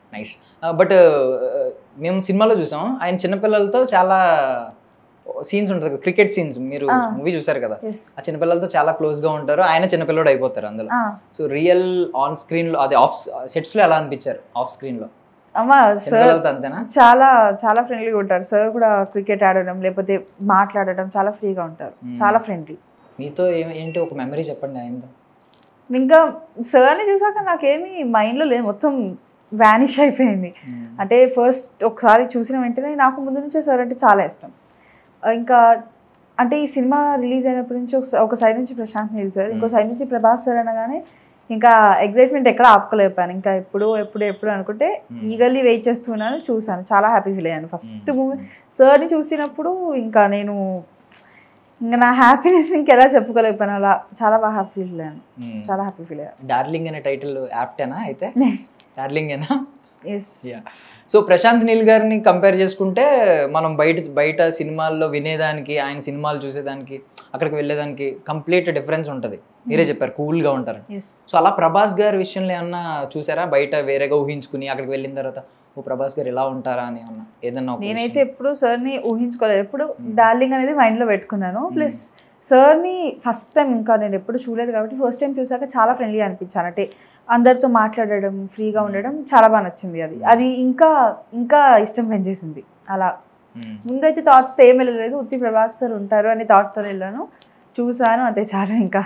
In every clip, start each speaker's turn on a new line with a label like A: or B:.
A: Nice but మేము సినిమాలో చూసాం ఆయన చిన్నపిల్లలతో చాలా సీన్స్ ఉంటుంది క్రికెట్ సీన్స్ మీరు
B: Ah.
A: మూవీ చూసారు కదా
B: ఎస్
A: ఆ చిన్నపిల్లలతో చాలా క్లోజ్ గా ఉంటారు ఆయన చిన్నపిల్లడు అయిపోతారు అందులో సో రియల్ ఆన్ స్క్రీన్ లో అదే ఆఫ్ సెట్స్ లో ఎలా అనిపించారు ఆఫ్ స్క్రీన్ లో
B: అమ్మా సార్
A: చిన్నపిల్లలతో అంతేనా
B: చాలా చాలా ఫ్రెండ్లీగా ఉంటారు సార్ కూడా క్రికెట్ ఆడడం లేకపోతే మాట్లాడడం చాలా ఫ్రీగా ఉంటారు
A: Hmm.
B: చాలా ఫ్రెండ్లీ
A: మీతో ఏం- ఏంటి ఒక మెమరీ చెప్పండి ఆయనతో
B: ఇంకా సార్ని చూసాక నాకేమీ మైండ్లో లేదు మొత్తం వ్యానిష్ అయిపోయింది అంటే ఫస్ట్ ఒకసారి చూసిన వెంటనే నాకు ముందు నుంచే సార్ అంటే చాలా ఇష్టం ఆ, ఇంకా అంటే ఈ సినిమా రిలీజ్ అయినప్పటి నుంచి ఒక- ఒక సైడ్ నుంచి ప్రశాంత్ నీల్ సార్ ఇంకో సైడ్ నుంచి ప్రభాస్ సార్ అనగానే ఇంకా ఎగ్జైట్మెంట్ ఎక్కడ ఆపుకోలేకపోయాను ఇంకా ఎప్పుడు ఎప్పుడు ఎప్పుడు అనుకుంటే ఈగల్లీ వెయిట్ చేస్తున్నాను చూసాను చాలా హ్యాపీ ఫీల్ అయ్యాను ఫస్ట్ మూవీ సార్ని చూసినప్పుడు ఇంకా నేను ఇంకా నా హ్యాపీనెస్ ఇంకెలా చెప్పుకోలేకపోయాను అలా చాలా బాగా హ్యాపీ ఫీల్ అయ్యాను చాలా హ్యాపీ ఫీల్ అయ్యాను
A: డార్లింగ్ అనే టైటిల్ యాప్టేనా అయితే డార్లింగ్ ఏనా
B: yes
A: Yeah. So Prashanth Neel గారిని కంపేర్ చేసుకుంటే మనం బయట బయట సినిమాల్లో వినేదానికి ఆయన సినిమాలు చూసేదానికి అక్కడికి వెళ్ళేదానికి కంప్లీట్ డిఫరెన్స్ ఉంటుంది మీరే చెప్పారు కూల్గా ఉంటారు
B: ఎస్
A: సో అలా ప్రభాస్ గారి విషయంలో ఏమన్నా చూసారా బయట వేరేగా ఊహించుకుని అక్కడికి వెళ్ళిన తర్వాత ఓ ప్రభాస్ గారు ఇలా ఉంటారా అని ఏమన్నా ఏదన్నా ఒక
B: నేనైతే
A: విషయం?
B: ఎప్పుడు సార్ని ఊహించుకోలేదు ఎప్పుడు డార్లింగ్ అనేది మైండ్లో పెట్టుకున్నాను ప్లస్ సార్ని ఫస్ట్ టైం ఇంకా నేను ఎప్పుడు చూడలేదు కాబట్టి ఫస్ట్ టైం చూసాక చాలా ఫ్రెండ్లీ అనిపించాను అంటే అందరితో మాట్లాడడం ఫ్రీగా ఉండడం చాలా బాగా నచ్చింది అది అది ఇంకా ఇంకా ఇష్టం పెంచేసింది అలా
A: మ్మ్.
B: ముందైతే థాట్స్తో ఏం వెళ్ళలేదు ఉత్తి ప్రభాస్ సార్ ఉంటారు అని థాట్తో వెళ్ళాను చూసాను అంతే చాలా ఇంకా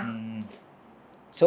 A: సో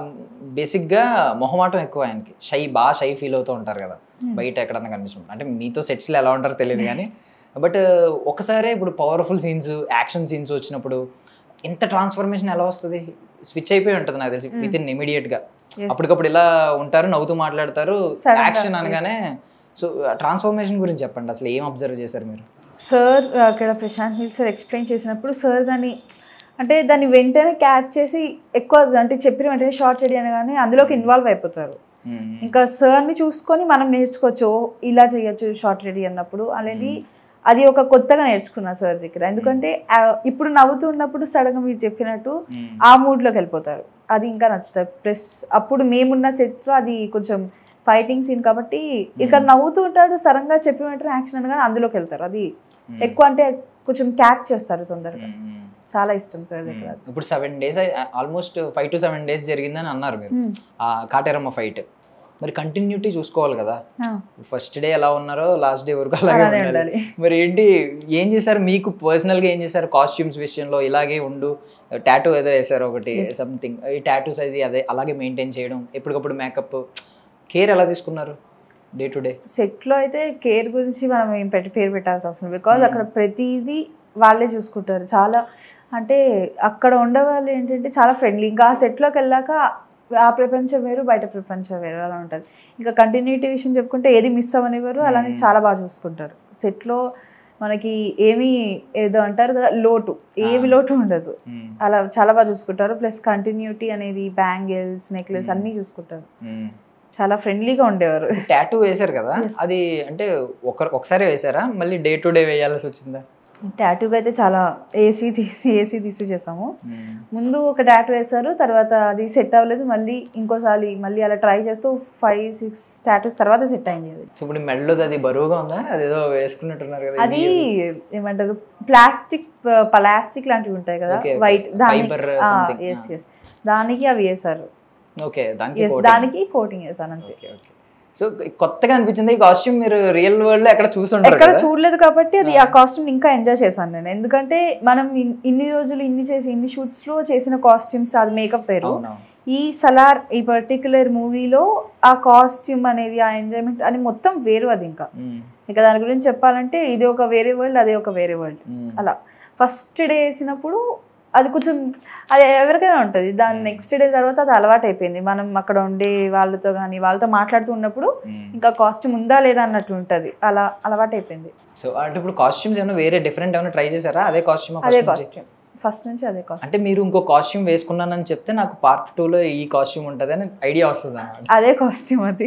A: బేసిక్గా మొహమాటం ఎక్కువ ఆయనకి షై బాగా షై ఫీల్ అవుతూ ఉంటారు కదా
B: Hmm.
A: బయట ఎక్కడన్నా కనిపిస్తుంది అంటే మీతో సెట్స్లో ఎలా ఉంటారో తెలియదు కానీ బట్ ఒకసారి ఇప్పుడు పవర్ఫుల్ సీన్స్ యాక్షన్ సీన్స్ వచ్చినప్పుడు ఇంత ట్రాన్స్ఫర్మేషన్ ఎలా వస్తుంది స్విచ్ అయిపోయి ఉంటుంది నాకు తెలిసి విత్ ఇన్ గా
B: Yes.
A: అప్పటికప్పుడు ఇలా ఉంటారు నవ్వుతూ మాట్లాడతారు
B: Sudden గా,
A: యాక్షన్
B: yes.
A: అనగానే సో ట్రాన్స్ఫర్మేషన్ గురించి చెప్పండి అసలు ఏం అబ్జర్వ్ చేశారు మీరు
B: సార్ అక్కడ ప్రశాంత్ నీల్ సార్ ఎక్స్ప్లెయిన్ చేసినప్పుడు సార్ దాన్ని అంటే దాన్ని వెంటనే క్యాచ్ చేసి ఎక్కువ అంటే చెప్పిన వెంటనే షార్ట్ రెడీ అనగానే అందులోకి ఇన్వాల్వ్ అయిపోతారు
A: మ్మ్.
B: ఇంకా సార్ని చూసుకొని మనం నేర్చుకోవచ్చు ఓ, ఇలా చేయొచ్చు షార్ట్ రెడీ అన్నప్పుడు అనేది అది ఒక కొత్తగా నేర్చుకున్నా సార్ దగ్గర ఎందుకంటే ఆ, ఇప్పుడు నవ్వుతూ ఉన్నప్పుడు సడన్గా మీరు చెప్పినట్టు
A: మ్మ్.
B: ఆ మూడ్లోకి వెళ్ళిపోతారు అది ఇంకా నచ్చుతుంది ప్లస్ అప్పుడు మేమున్న సెట్స్లో అది కొంచెం ఫైటింగ్ సీన్ కాబట్టి ఇక్కడ నవ్వుతూ ఉంటాడు సడన్గా చెప్పిన వెంటనే యాక్షన్ అనగానే అందులోకి వెళ్తారు అది ఎక్కువ అంటే కొంచెం క్యాచ్ చేస్తారు తొందరగా
A: మ్మ్.
B: చాలా ఇష్టం సార్ దగ్గర అది.
A: ఇప్పుడు seven days almost five to seven days జరిగిందని అన్నారు మీరు
B: మ్మ్.
A: ఆ కాటేరమ్మ ఫైట్ మరి కంటిన్యూటీ చూసుకోవాలి కదా
B: ఆ,
A: ఫస్ట్ డే ఎలా ఉన్నారో లాస్ట్ డే వరకు అలాగే
B: అలానే
A: ఉండాలి
B: ఉండాలి.
A: మరి ఏంటి ఏం చేశారు మీకు పర్సనల్ గా ఏం చేశారు కాస్ట్యూమ్స్ విషయంలో ఇలాగే ఉండు టాటూ ఏదో వేశారు ఒకటి
B: Yes.
A: సంథింగ్ ఈ టాటూస్ అది అదే అలాగే మెయింటైన్ చేయడం ఎప్పటికప్పుడు మేకప్ కేర్ ఎలా తీసుకున్నారు డే టు డే
B: సెట్లో అయితే కేర్ గురించి మనం ఏం పెట్టి పేరు పెట్టాల్సి అవసరం బికాజ్ అక్కడ ప్రతిదీ వాళ్ళే చూసుకుంటారు చాలా అంటే అక్కడ ఉండేవాళ్ళు ఏంటంటే చాలా ఫ్రెండ్లీ ఇంకా ఆ సెట్లోకి వెళ్ళాక ఆ ప్రపంచం వేరు బయట ప్రపంచం వేరు అలా ఉంటుంది ఇంకా కంటిన్యూటీ విషయం చెప్పుకుంటే ఏది మిస్ అవ్వనివ్వరు అలానే
A: Hmm.
B: చాలా బాగా చూసుకుంటారు సెట్లో మనకి ఏమీ ఏదో అంటారు కదా లోటు ఏమి
A: Ah.
B: లోటు ఉండదు అలా చాలా బాగా చూసుకుంటారు ప్లస్ కంటిన్యూటీ అనేది బ్యాంగిల్స్ నెక్లెస్
A: Hmm.
B: అన్నీ చూసుకుంటారు చాలా ఫ్రెండ్లీగా ఉండేవారు
A: టాటూ వేశారు కదా
B: Yes.
A: అది అంటే ఒక ఒకసారి వేశారా మళ్ళీ డే టు డే వేయాల్సి వచ్చిందా
B: టాటూకి అయితే చాలా ఏసీ తీసి ఏసీ తీసి చేసాము ముందు ఒక టాటూ వేశారు తర్వాత అది సెట్ అవ్వలేదు మళ్ళీ ఇంకోసారి మళ్ళీ అలా ట్రై చేస్తూ ఫైవ్ సిక్స్ టాటూస్ తర్వాత సెట్ అయింది అది
A: సో ఇప్పుడు మెడలో అది బరువుగా ఉందా అదేదో వేసుకున్నట్టున్నారు కదా
B: అది ఏమంటారు ప్లాస్టిక్ ప్లాస్టిక్ లాంటివి ఉంటాయి కదా
A: Okay, okay.
B: White
A: Fiber something.
B: Yes yes దానికి అవి వేశారు
A: ఓకే దానికి
B: ఎస్
A: coating.
B: దానికి కోటింగ్ వేసాను అంతే
A: ఓకే ఓకే సో కొత్తగా అనిపించింది ఈ కాస్ట్యూమ్ మీరు రియల్ వరల్డ్ లో ఎక్కడ చూసుంటారు
B: ఎక్కడ
A: కదా
B: చూడలేదు కాబట్టి అది ఆ కాస్ట్యూమ్ ఇంకా ఎంజాయ్ చేశాను నేను ఎందుకంటే మనం ఇన్- ఇన్ని రోజులు ఇన్ని చేసి ఇన్ని షూట్స్ లో చేసిన కాస్ట్యూమ్స్ అది మేకప్ వేరు
A: అవునవును
B: ఈ సలార్ ఈ పర్టికులర్ మూవీలో ఆ కాస్ట్యూమ్ అనేది ఆ ఎంజాయ్మెంట్ అని మొత్తం వేరు అది ఇంకా
A: మ్మ్.
B: ఇక దాని గురించి చెప్పాలంటే ఇది ఒక వేరే వరల్డ్ అదే ఒక వేరే వరల్డ్
A: మ్మ్.
B: అలా ఫస్ట్ డే వేసినప్పుడు అది కొంచెం అది ఎవరికైనా ఉంటుంది దాని నెక్స్ట్ డే తర్వాత అది అలవాటు అయిపోయింది మనం అక్కడ ఉండే వాళ్ళతో కానీ వాళ్ళతో మాట్లాడుతూ ఉన్నప్పుడు
A: మ్మ్.
B: ఇంకా కాస్ట్యూమ్ ఉందా లేదా అన్నట్టు ఉంటుంది అలా అలవాటు అయిపోయింది
A: సో అంటే ఇప్పుడు కాస్ట్యూమ్స్ ఏమైనా వేరే డిఫరెంట్ ఏమైనా ట్రై చేశారా అదే కాస్ట్యూమ్
B: అదే కాస్ట్యూమ్ ఫస్ట్ నుంచి అదే కాస్ట్యూమ్
A: అంటే మీరు ఇంకో కాస్ట్యూమ్ వేసుకున్నానని చెప్తే నాకు పార్ట్ టూలో ఈ కాస్ట్యూమ్ ఉంటుంది అని ఐడియా వస్తుంది అన్నమాట
B: అదే కాస్ట్యూమ్ అది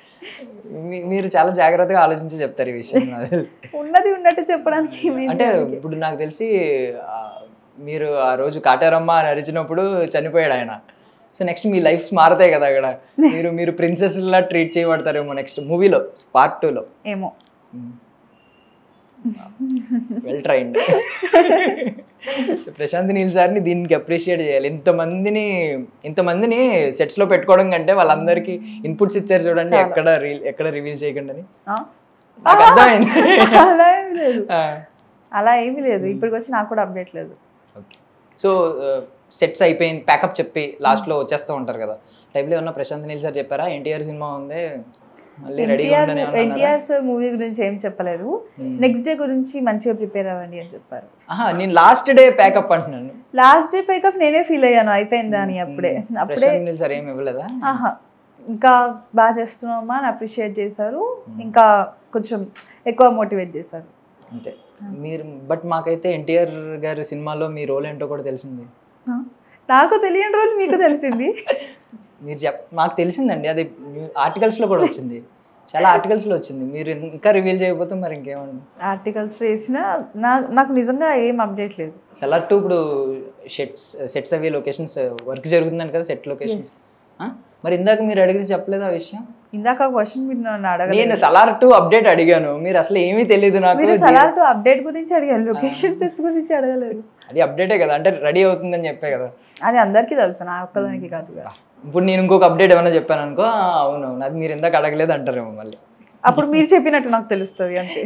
A: మీ- మీరు చాలా జాగ్రత్తగా ఆలోచించి చెప్తారు ఈ విషయం నాకు తెలిసి.
B: ఉన్నది ఉన్నట్టు చెప్పడానికి ఏమైంది
A: అంటే
B: దానికి?
A: ఇప్పుడు నాకు తెలిసి ఆ, మీరు ఆ రోజు కాటారమ్మ అని అరిచినప్పుడు చనిపోయాడు ఆయన సో నెక్స్ట్ మీ లైఫ్స్ మారతాయి కదా అక్కడ మీరు మీరు ప్రిన్సెస్ లా ట్రీట్ చేయబడతారేమో నెక్స్ట్ మూవీలో పార్ట్ టూలో
B: ఏమో
A: వెల్ ట్రైండ్ ప్రశాంత్ నీల్ సార్ని దీనికి అప్రిషియేట్ చేయాలి ఇంతమందిని ఇంతమందిని సెట్స్ లో పెట్టుకోవడం కంటే వాళ్ళందరికీ ఇన్పుట్స్ ఇచ్చారు చూడండి ఎక్కడ రీ- ఎక్కడ రివీల్ చేయకండి అని
B: ఆ?
A: నాకు అర్థమైంది
B: అలా ఏమి లేదు అలా ఏమీ లేదు ఇప్పటికి వచ్చి నాకు కూడా అప్డేట్ లేదు
A: ఓకే సో సెట్స్ అయిపోయింది ప్యాకప్ చెప్పి లాస్ట్ లో వచ్చేస్తూ ఉంటారు కదా టైప్లో ఏమన్నా ప్రశాంత్ నీల్ సార్ చెప్పారా ఎన్టీఆర్ సినిమా ఉంది మళ్ళీ రెడీగా
B: ఎన్టీఆర్
A: ఉండని ఏమన్నా అన్నారా?
B: ఎన్టీఆర్ మూవీ గురించి ఏం చెప్పలేదు నెక్స్ట్ డే గురించి మంచిగా ప్రిపేర్ అవ్వండి అని చెప్పారు
A: ఆహా నేను లాస్ట్ డే ప్యాకప్ అంటున్నాను
B: లాస్ట్ డే పైకప్ నేనే ఫీల్ అయ్యాను అయిపోయిందా అని అప్పుడే అప్పుడే
A: ప్రశాంత్ నీల్ సార్ ఏమి ఇవ్వలేదా
B: ఆహా ఇంకా బాగా చేస్తున్నామా అని అప్రిషియేట్ చేశారు ఇంకా కొంచెం ఎక్కువ మోటివేట్ చేశారు
A: అంతే మీరు బట్ మాకైతే ఎన్టీఆర్ గారి సినిమాలో మీ రోల్ ఏంటో కూడా తెలిసింది
B: ఆ? నాకు తెలియని రోజు మీకు తెలిసింది
A: మీరు చెప్ మాకు తెలిసిందండి అది ఆర్టికల్స్లో కూడా వచ్చింది చాలా ఆర్టికల్స్లో వచ్చింది మీరు ఇంకా రివీల్ చేయకపోతే మరి ఇంకేమండి
B: ఆర్టికల్స్ వేసిన నా నాకు నిజంగా ఏం అప్డేట్ లేదు
A: సెలర్ టు ఇప్పుడు షెట్స్ సెట్స్ అవి లొకేషన్స్ వర్క్ జరుగుతుందండి కదా సెట్ లొకేషన్స్ మరి ఇందాక మీరు అడిగితే చెప్పలేదు ఆ విషయం
B: ఇందాక క్వశ్చన్ మీరు నన్ను అడగలేదు
A: నేను సలార్ టు అప్డేట్ అడిగాను మీరు అసలు ఏమీ తెలియదు నాకు
B: మీరు సలార్ టు అప్డేట్ గురించి అడిగారు లొకేషన్ సెట్స్ గురించి అడగలేదు
A: అది అప్డేటే కదా అంటే రెడీ అవుతుందని చెప్పే కదా
B: అది అందరికీ తెలుసు నా ఒక్కదానికి కాదు కదా.
A: ఇప్పుడు నేను ఇంకొక అప్డేట్ ఏమైనా చెప్పాను అనుకో "ఆ, అవునవును అది మీరు ఇందాక అడగలేదు అంటారేమో మళ్ళీ
B: అప్పుడు మీరు చెప్పినట్టు నాకు తెలుస్తుంది అంతే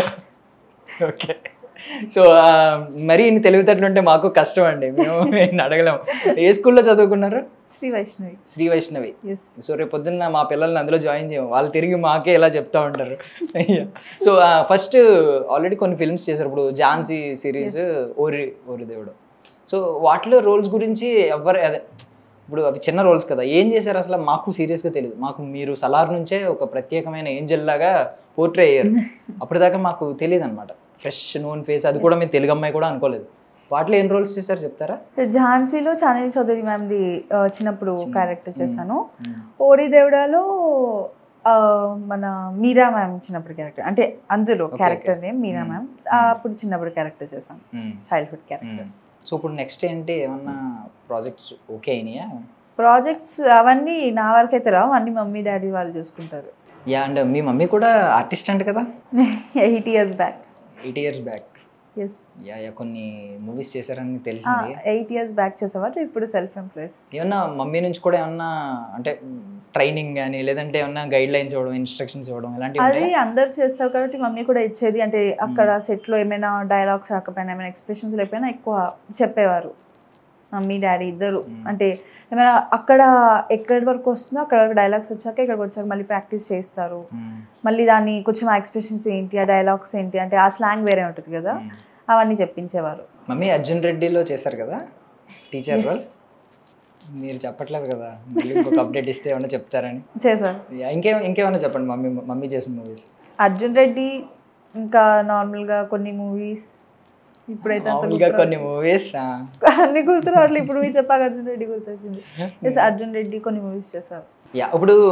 A: ఓకే సో మరీ ఇన్ని తెలివితేటలు ఉంటే మాకు కష్టం అండి మేము ఇన్ని అడగలేము ఏ స్కూల్లో చదువుకున్నారు
B: శ్రీ వైష్ణవి
A: శ్రీ వైష్ణవి
B: ఎస్
A: సో రేపు పొద్దున్న మా పిల్లల్ని అందులో జాయిన్ చేయము వాళ్ళు తిరిగి మాకే ఇలా చెప్తా ఉంటారు సో ఫస్ట్ ఆల్రెడీ కొన్ని ఫిల్మ్స్ చేశారు ఇప్పుడు ఝాన్సీ సిరీస్ ఓరి ఓరి దేవుడు సో వాటిలో రోల్స్ గురించి ఎవరు అదే ఇప్పుడు అవి చిన్న రోల్స్ కదా ఏం చేశారు అసలు మాకు సీరియస్గా తెలియదు మాకు మీరు సలార్ నుంచే ఒక ప్రత్యేకమైన ఏంజల్ లాగా పోర్ట్రే అయ్యారు అప్పటిదాకా మాకు తెలియదు అనమాట ఫ్రెష్ నోన్ ఫేస్ అది కూడా మీరు తెలుగు అమ్మాయి కూడా అనుకోలేదు వాటిలో ఏం రోల్స్ చేశారు చెప్తారా
B: ఝాన్సీలో చాందిని చౌదరి మ్యామ్ది ఆ, చిన్నప్పుడు క్యారెక్టర్ చేశాను ఓరి దేవుడాలో ఆ, మన మీరా మ్యామ్ చిన్నప్పుడు క్యారెక్టర్ అంటే అందులో క్యారెక్టర్ నేమ్ మీరా మ్యామ్ అప్పుడు చిన్నప్పుడు క్యారెక్టర్ చేశాను చైల్డ్హుడ్ క్యారెక్టర్
A: సో ఇప్పుడు నెక్స్ట్ ఏంటి ఏమన్నా ప్రాజెక్ట్స్ ఓకే అయినాయా
B: ప్రాజెక్ట్స్ అవన్నీ నా వరకు అయితే రావు అన్ని మమ్మీ డాడీ వాళ్ళు చూసుకుంటారు
A: యా అండ్ మీ మమ్మీ కూడా ఆర్టిస్ట్ అంట కదా
B: eight years back
A: eight years back
B: yes
A: yeah yeah కొన్ని మూవీస్ చేశారని తెలిసింది
B: ఎయిట్ ఇయర్స్ బ్యాక్ చేసేవారు ఇప్పుడు సెల్ఫ్ ఎంప్రెస్
A: ఏమన్నా మమ్మీ నుంచి కూడా ఏమన్నా అంటే ట్రైనింగ్ కానీ లేదంటే ఏమన్నా గైడ్ లైన్స్ ఇవ్వడం ఇన్స్ట్రక్షన్స్ ఇవ్వడం ఇలాంటివి
B: అది
A: ఉంటాయా?
B: అందరు చేస్తారు కాబట్టి మమ్మీ కూడా ఇచ్చేది అంటే అక్కడ సెట్లో ఏమైనా డైలాగ్స్ రాకపోయినా ఏమైనా ఎక్స్ప్రెషన్స్ లేకపోయినా ఎక్కువ చెప్పేవారు మమ్మీ డాడీ ఇద్దరు అంటే ఏమైనా అక్కడ ఎక్కడి వరకు వస్తుందో అక్కడ వరకు డైలాగ్స్ వచ్చాక ఇక్కడికి వచ్చాక మళ్ళీ ప్రాక్టీస్ చేస్తారు
A: మ్మ్.
B: మళ్ళీ దాన్ని కొంచెం ఆ ఎక్స్ప్రెషన్స్ ఏంటి ఆ డైలాగ్స్ ఏంటి అంటే ఆ స్లాంగ్ వేరే ఉంటుంది కదా
A: మ్మ్.
B: అవన్నీ చెప్పించేవారు
A: మమ్మీ అర్జున్ రెడ్డిలో చేశారు కదా టీచర్ రోల్ మీరు చెప్పట్లేదు కదా మళ్ళీ ఇంకొక అప్డేట్ ఇస్తే ఏమన్నా చెప్తారని
B: చేశారు
A: యా, ఇంకే ఇంకేమన్నా చెప్పండి మమ్మీ మమ్మీ చేసిన మూవీస్
B: అర్జున్ రెడ్డి ఇంకా నార్మల్గా కొన్ని మూవీస్ ఇప్పుడైతే అంత
A: మామూలుగా కొన్ని మూవీస్
B: అన్ని గుర్తు రావట్లేదు ఇప్పుడు మీరు చెప్పాక అర్జున్ రెడ్డి గుర్తొచ్చింది ఎస్ అర్జున్ రెడ్డి కొన్ని మూవీస్ చేశారు
A: యా ఇప్పుడు